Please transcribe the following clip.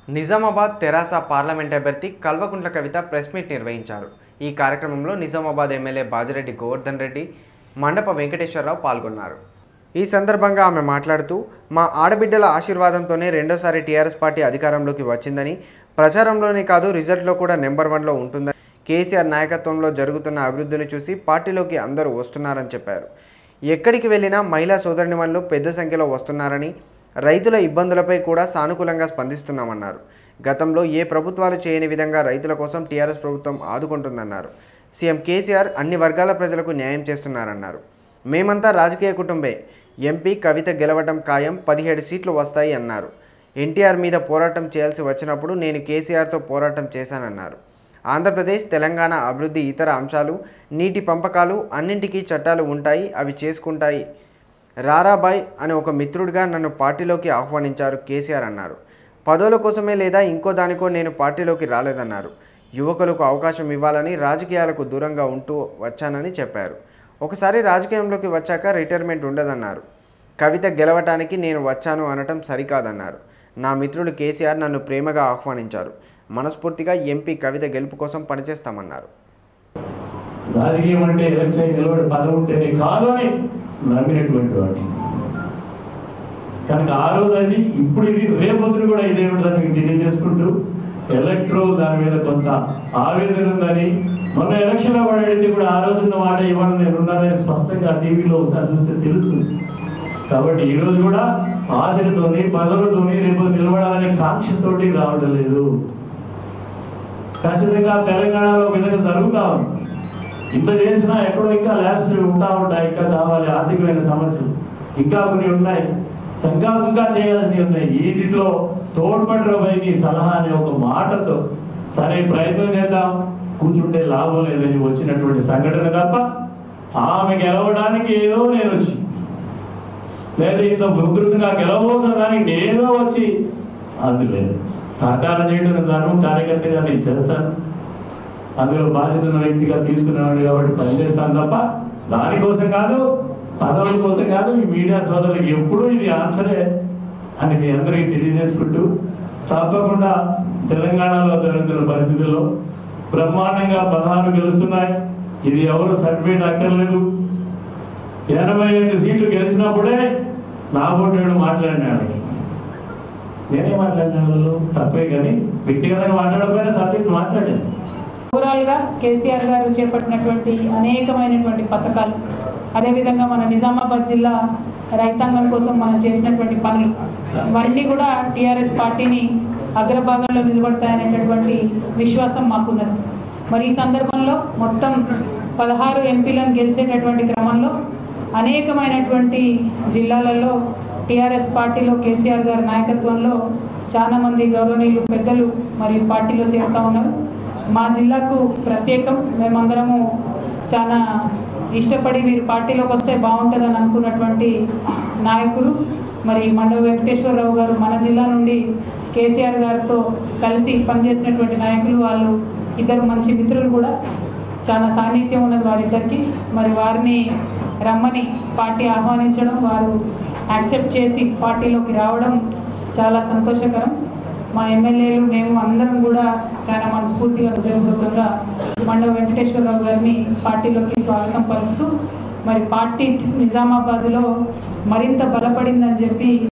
నిజామాబాద్ తెరాస parliament అభ్యర్థి కల్వకుంట్ల కవిత press meet నిర్వహించారు ఈ కార్యక్రమంలో నిజామాబాద్ ఎమ్మెల్యే బాజిరెడ్డి గోవర్ధన్ రెడ్డి మండప వెంకటేశ్వరరావు పాల్గొన్నారు ఈ సందర్భంగా ఆమె మాట్లాడుతూ మా ఆడబిడ్డల ఆశీర్వాదంతోనే రెండోసారి టీఆర్ఎస్ పార్టీ అధికారంలోకి వచ్చిందని ప్రచారంలోనే కాదు రిజల్ట్లో కూడా నెంబర్ వన్లో ఉంటుందని కేసీఆర్ నాయకత్వంలో జరుగుతున్న అభివృద్ధిని చూసి పార్టీలోకి అందరూ వస్తున్నారని చెప్పారు ఎక్కడికి వెళ్ళినా మహిళా సోదరునిమణులు పెద్ద సంఖ్యలో వస్తున్నారని రైతుల ఇబ్బందులపై కూడా సానుకూలంగా స్పందిస్తున్నామన్నారు గతంలో ఏ ప్రభుత్వాలు చేయని విధంగా రైతుల కోసం టీఆర్ఎస్ ప్రభుత్వం ఆదుకుంటుందన్నారు సీఎం కేసీఆర్ అన్ని వర్గాల ప్రజలకు న్యాయం చేస్తున్నారన్నారు మేమంతా రాజకీయ కుటుంబే ఎంపీ కవిత గెలవడం ఖాయం పదిహేడు సీట్లు వస్తాయి అన్నారు ఎన్టీఆర్ మీద పోరాటం చేయాల్సి వచ్చినప్పుడు నేను కేసీఆర్తో పోరాటం చేశానన్నారు ఆంధ్రప్రదేశ్ తెలంగాణ అభివృద్ధి ఇతర అంశాలు నీటి పంపకాలు అన్నింటికీ చట్టాలు ఉంటాయి అవి చేసుకుంటాయి రారాబాయ్ అనే ఒక మిత్రుడిగా నన్ను పార్టీలోకి ఆహ్వానించారు కేసీఆర్ అన్నారు పదవుల కోసమే లేదా ఇంకో దానికో నేను పార్టీలోకి రాలేదన్నారు యువకులకు అవకాశం ఇవ్వాలని రాజకీయాలకు దూరంగా ఉంటూ వచ్చానని చెప్పారు ఒకసారి రాజకీయంలోకి వచ్చాక రిటైర్మెంట్ ఉండదన్నారు కవిత గెలవటానికి నేను వచ్చాను అనటం సరికాదన్నారు నా మిత్రుడు కేసీఆర్ నన్ను ప్రేమగా ఆహ్వానించారు మనస్ఫూర్తిగా ఎంపీ కవిత గెలుపు కోసం పనిచేస్తామన్నారు రాజకీయం అంటే ఎలక్షన్ నిలబడి పదవి ఉంటేనే కాదు అని నమ్మినటువంటి వాడిని కనుక ఆ రోజు అది ఇప్పుడు ఇది రేపొద్దున కూడా ఇదే ఉంటుందని మీకు తెలియజేసుకుంటూ ఎలక్ట్రో దాని మీద కొంత ఆవేదన ఉందని మొన్న ఎలక్షన్లో కూడా అడిగితే కూడా ఆ రోజు ఉన్న మాట ఇవాళ నేను ఉన్నానని స్పష్టంగా టీవీలో ఒకసారి చూస్తే తెలుస్తుంది కాబట్టి ఈ రోజు కూడా ఆశలతోని పదవులతోని రేపు నిలబడాలనే కాంక్షతోటి రావడం లేదు ఖచ్చితంగా తెలంగాణలో ఒక విధంగా జరుగుతా ఉంది ఇంత చేసినా ఎక్కడో ఇంకా ల్యాబ్స్ ఉంటా ఉంటాయి ఇంకా కావాలి ఆర్థికమైన సమస్యలు ఇంకా కొన్ని ఉన్నాయి ఇంకా ఇంకా చేయాల్సినవి ఉన్నాయి వీటిలో తోడ్పడరబోయి నీ సలహా అనే ఒక మాటతో సరే ప్రయత్నం చేద్దాం కూర్చుంటే లాభం లేదని వచ్చినటువంటి సంఘటన తప్ప ఆమె గెలవడానికి ఏదో నేను వచ్చి లేదా ఇంత ఉధృతంగా గెలవబోతున్న దానికి నేనో వచ్చి అందులేదు సహకారం చేయడం ధర్మం కార్యకర్తగా నేను చేస్తాను అందులో బాధ్యత ఉన్న వ్యక్తిగా తీసుకునేవాడు కాబట్టి పనిచేస్తాను తప్ప దానికోసం కాదు పదవుల కోసం కాదు ఈ మీడియా సోదరులకు ఎప్పుడూ ఇది ఆన్సరే అని మీ అందరికీ తెలియజేసుకుంటూ తప్పకుండా తెలంగాణలో జరుగుతున్న పరిస్థితుల్లో బ్రహ్మాండంగా పదహారు గెలుస్తున్నాయి ఇది ఎవరు సర్టిఫికేట్ అక్కర్లేదు ఎనభై ఎనిమిది సీట్లు గెలిచినప్పుడే నా ఓటేడు మాట్లాడినాడు నేనే మాట్లాడినాడు తప్పే కానీ వ్యక్తిగతంగా మాట్లాడకపోయినా సబ్జెక్ట్ మాట్లాడాను ఓవరాల్గా కేసీఆర్ గారు చేపట్టినటువంటి అనేకమైనటువంటి పథకాలు అదేవిధంగా మన నిజామాబాద్ జిల్లా రైతాంగం కోసం మనం చేసినటువంటి పనులు ఇవన్నీ కూడా టీఆర్ఎస్ పార్టీని అగ్రభాగంలో నిలబడతాయనేటటువంటి విశ్వాసం మాకున్నది మరి ఈ సందర్భంలో మొత్తం పదహారు ఎంపీలను గెలిచేటటువంటి క్రమంలో అనేకమైనటువంటి జిల్లాలలో టీఆర్ఎస్ పార్టీలో కేసీఆర్ గారి నాయకత్వంలో చాలా మంది గౌరవనీయులు పెద్దలు మరియు పార్టీలో చేరుతా ఉన్నారు మా జిల్లాకు ప్రత్యేకం మేమందరము చాలా ఇష్టపడి మీరు పార్టీలోకి వస్తే బాగుంటుందని అనుకున్నటువంటి నాయకులు మరి మండవ వెంకటేశ్వరరావు గారు మన జిల్లా నుండి కేసీఆర్ గారితో కలిసి పనిచేసినటువంటి నాయకులు వాళ్ళు ఇద్దరు మంచి మిత్రులు కూడా చాలా సాన్నిధ్యం ఉన్నది వారిద్దరికి మరి వారిని రమ్మని పార్టీ ఆహ్వానించడం వారు యాక్సెప్ట్ చేసి పార్టీలోకి రావడం చాలా సంతోషకరం మా ఎమ్మెల్యేలు మేము అందరం కూడా చాలా మనస్ఫూర్తిగా హృదయపూర్వకంగా మండవ వెంకటేశ్వరరావు గారిని పార్టీలోకి స్వాగతం పలుకుతూ మరి పార్టీ నిజామాబాద్లో మరింత బలపడిందని చెప్పి